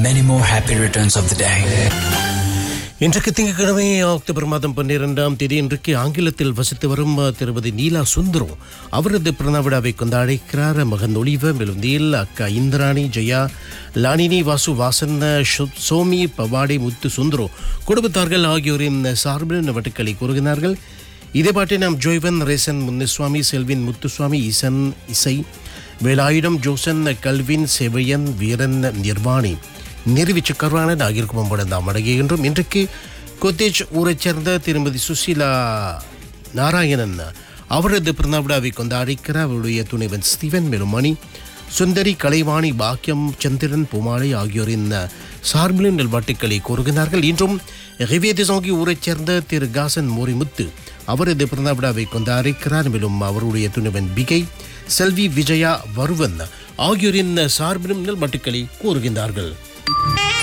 many more happy returns of the day. இன்றைக்கு திங்கட்கிழமை October மாதம் பன்னிரெண்டாம் தேதி இன்றைக்கு ஆங்கிலத்தில் வசித்து வரும் அஹ், திருமதி நீலா சுந்தரம் அவரது பிறந்த விழாவை கொண்டாடிக்கிறார் மகன் ஒளிவ மெலுந்தீல் அக்கா இந்திராணி ஜெயா லானினி வாசு வாசன் சு- சோமி பவாடி முத்து சுந்தரம் குடும்பத்தார்கள் ஆகியோரின் சார்பில் வட்டுக்களை கூறுகிறார்கள் இதே பாட்டை நாம் ஜோய்வன் ரேசன் முன்னுசுவாமி செல்வின் முத்துசுவாமி ஈசன் இசை வேலாயுதம் ஜோசன் கல்வின் செவையன் வீரன் நிர்வாணி நிறுவிச்சு கருவானது ஆகியிருக்கும் போல நாம் அடங்குகின்றோம் இன்றைக்கு கொத்தேஜ் ஊரைச் சேர்ந்த திருமதி சுசீலா நாராயணன் அவரது பிறந்த விழாவை கொண்டாடிக்கிறார் அவருடைய துணைவன் ஸ்டீவன் மெலுமணி சுந்தரி கலைவாணி பாக்கியம் சந்திரன் பூமாலை ஆகியோரின் சார்பிலும் நல்வாட்டுக்களை கூறுகிறார்கள் இன்றும் ரிவேதிசாங்கி ஊரைச் சேர்ந்த திரு காசன் மோரிமுத்து அவரது பிறந்த விழாவை கொண்டாடிக்கிறார் மேலும் அவருடைய துணைவன் பிகை செல்வி விஜயா வருவன் ஆகியோரின் சார்பிலும் நல்வாட்டுக்களை கூறுகின்றார்கள்